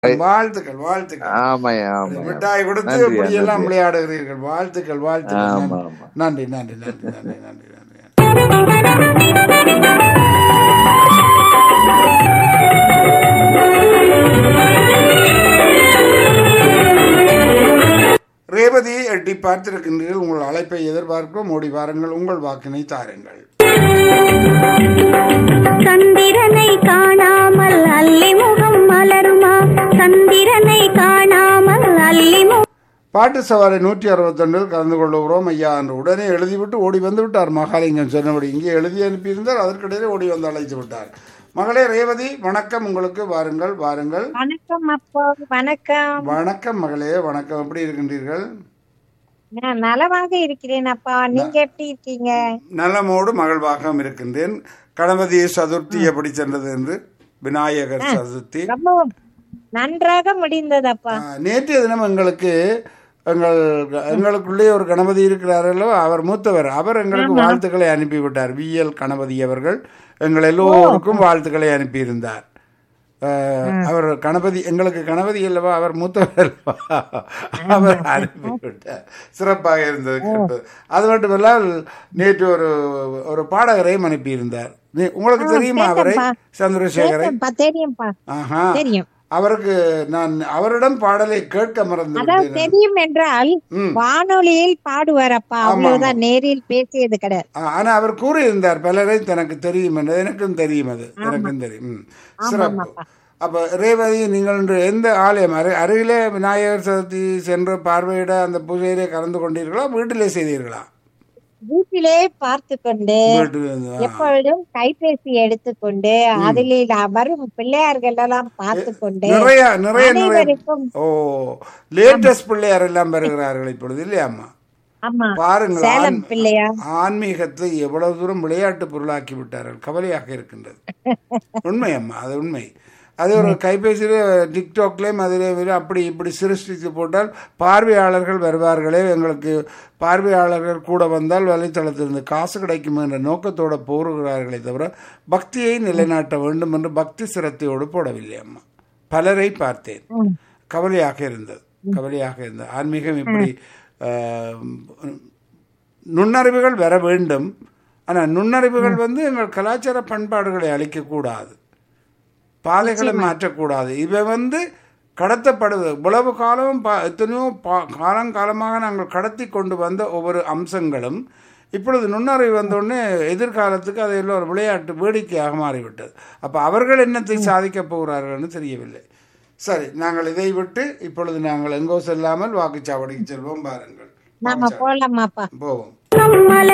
வாழ்த்துக்கள் வாழ்த்துக்கள் ஆமாய்யா ஆமா மிட்டாய் கொடுத்து நன்றி, இப்படி எல்லாம் நன்றி. விளையாடுகிறீர்கள் வாழ்த்துக்கள் வாழ்த்துக்கள் ஆமா, நன்றி. ஆமா. நன்றி நன்றி நன்றி நன்றி நன்றி நன்றி ரேவதி எட்டி பார்த்திருக்கின்றீர்கள் உங்கள் அழைப்பை எதிர்பார்க்கிறோம் ஓடி வாருங்கள் உங்கள் வாக்கினை தாருங்கள் சந்திரனை காணாமல் அல்லி முகம் மலருமா சந்திரனை காணாமல் அல்லி முகம் பாட்டு சவாரி நூற்றி அறுபத்தொன்றில் கலந்து கொள்ளுகிறோம் ஐயா என்று உடனே எழுதிவிட்டு ஓடி வந்து விட்டார் மகாலிங்கம் சொன்னபடி இங்கே எழுதி அனுப்பியிருந்தார் அதற்கிடையே ஓடி வந்து அழைத்து விட்டார் மகளே ரேவதி வணக்கம் உங்களுக்கு வாருங்கள் வாருங்கள் வணக்கம் அப்பா வணக்கம் வணக்கம் மகளே வணக்கம் எப்படி இருக்கின்றீர்கள் நான் நலமாக இருக்கிறேன் அப்பா நீங்க எப்படி இருக்கீங்க நலமோடு மகிழ்வாக இருக்கின்றேன் கணபதி சதுர்த்தி எப்படி சென்றது என்று விநாயகர் சதுர்த்தி ரொம்ப நன்றாக முடிந்தது அப்பா ஆ, நேற்றைய தினம் எங்களுக்கு எங்கள் எங்களுக்குள்ளே ஒரு கணபதி இருக்கிறாரல்லோ அவர் மூத்தவர் அவர் எங்களுக்கு வாழ்த்துக்களை அனுப்பிவிட்டார் விஎல் கணபதி அவர்கள் எங்கள் எல்லோருக்கும் வாழ்த்துக்களை அனுப்பியிருந்தார் அஹ், அவர் கணபதி எங்களுக்கு கணபதி அல்லவா அவர் மூத்தவர் அல்லவா அவர் அனுப்பிவிட்டார் சிறப்பாக இருந்தது கேட்பது அது மட்டுமல்லால் நேற்று ஒரு ஒரு பாடகரையும் அனுப்பியிருந்தார் நீ- உங்களுக்கு தெரியுமா அவரை சந்திரசேகரை கேட்டேன்ப்பா, தெரியும்ப்பா ஆஹா தெரியும் அவருக்கு நான் அவரிடம் பாடலை கேட்க மறந்து அதாவது விட்டேன் தெரியும் என்றால் ம். வானொலியில் பாடுவார் அப்பா ஆமா, அவ்வளவுதான் நேரில் பேசியது கிடையாது ஆ, ஆனா அவர் கூறியிருந்தார் பலரை தனக்கு தெரியும் என்று எனக்கும் தெரியும் அது எனக்கும் தெரியும் ம். சிறப்பு அப்ப ரேவதி நீங்கள் இன்று எந்த ஆலயம் அரு அருகிலே விநாயகர் சதுர்த்தி சென்று பார்வையிட அந்த பூஜையிலே கலந்து கொண்டீர்களா வீட்டிலே செய்தீர்களா வீட்டிலே பார்த்து கொண்டு வீட்டில் இருந்து, ஆ. எப்பொழுதும் கைபேசி எடுத்துக்கொண்டு அதில் வரும் பிள்ளையார்கள் எல்லாம் பார்த்து கொண்டு நிறைய நிறைய நிறைய அனைவருக்கும் ஓ லேட்டஸ்ட் பிள்ளையார் எல்லாம் வருகிறார்கள் இப்பொழுது இல்லையாம்மா ஆமா பாருங்கள் சேலம் ஆன்- பிள்ளையார் ஆன்மீகத்தை எவ்வளவு தூரம் விளையாட்டு பொருளாக்கி விட்டார்கள் கவலையாக இருக்கின்றது உண்மை அம்மா அது உண்மை அது ஒரு கைபேசியில் டிக்டாக்லேயும் அதில் அப்படி இப்படி சிருஷ்டித்து போட்டால் பார்வையாளர்கள் வருவார்களே எங்களுக்கு பார்வையாளர்கள் கூட வந்தால் வலைத்தளத்திலிருந்து காசு கிடைக்கும் என்ற நோக்கத்தோடு போருகிறார்களே தவிர பக்தியை நிலைநாட்ட வேண்டும் என்று பக்தி சிரத்தையோடு போடவில்லை அம்மா பலரை பார்த்தேன் கவலையாக இருந்தது கவலையாக இருந்தது ஆன்மீகம் இப்படி ஆஹ், நுண்ணறிவுகள் வர வேண்டும் ஆனால் நுண்ணறிவுகள் வந்து எங்கள் கலாச்சார பண்பாடுகளை அழிக்கக்கூடாது பாதைகளை மாற்றக்கூடாது இவை வந்து கடத்தப்படுது இவ்வளவு காலமும் பா எத்தனையோ பா காலங்காலமாக நாங்கள் கடத்தி கொண்டு வந்த ஒவ்வொரு அம்சங்களும் இப்பொழுது நுண்ணறிவு வந்தோடனே எதிர்காலத்துக்கு அது எல்லாம் ஒரு விளையாட்டு வேடிக்கையாக மாறிவிட்டது அப்போ அவர்கள் என்னத்தை சாதிக்கப் போகிறார்கள்னு தெரியவில்லை சரி நாங்கள் இதை விட்டு இப்பொழுது நாங்கள் எங்கோ செல்லாமல் வாக்குச்சாவடிக்கு செல்வோம் பாருங்கள் நாம போலாமாப்பா போவோம் மலர்